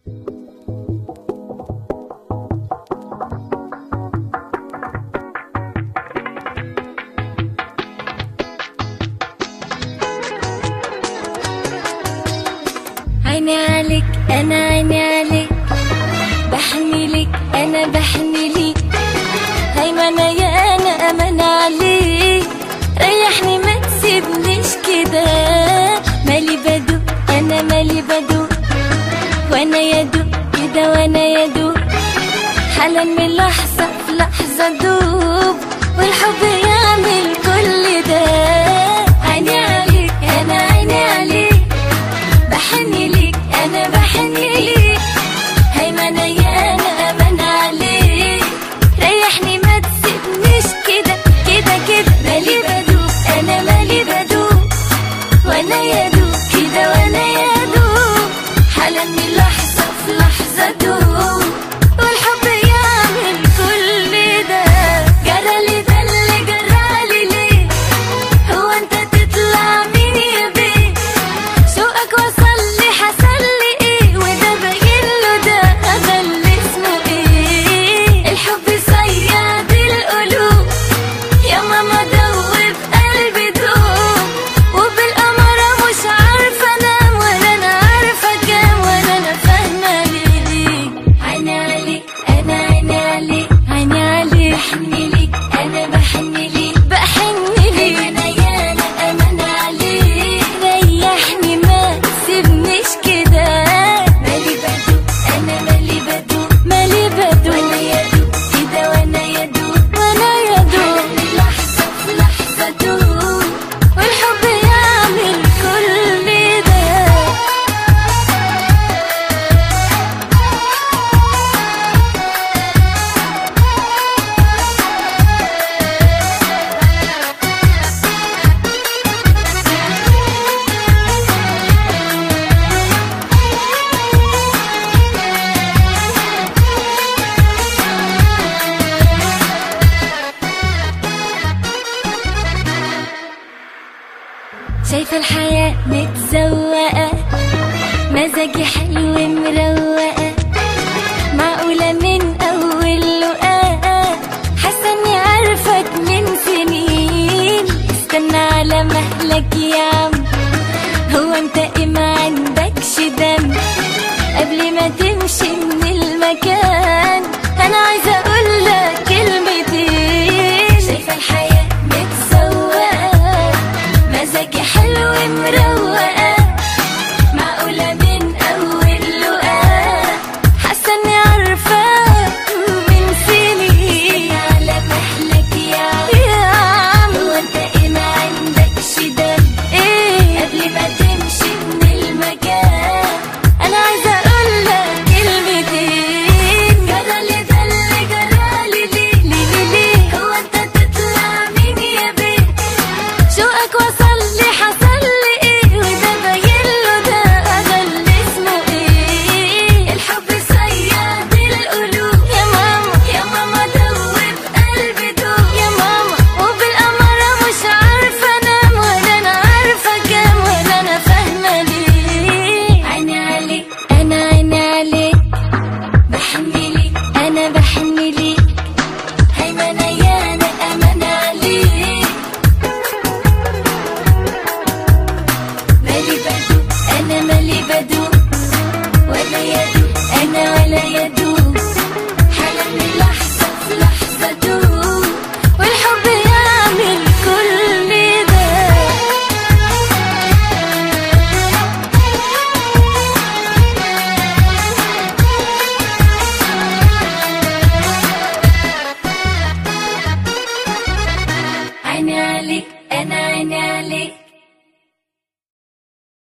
عيني عليك انا عيني عليك بحني لك انا بحني ليك هيمنة يا انا امان عليك ريحني ما تسيبنيش كده مالي بدو انا مالي بدو وانا يدو كده وانا يدو حالا من لحظة في لحظة دوب والحب يعمل كل ده عيني عليك انا عيني عليك بحني ليك انا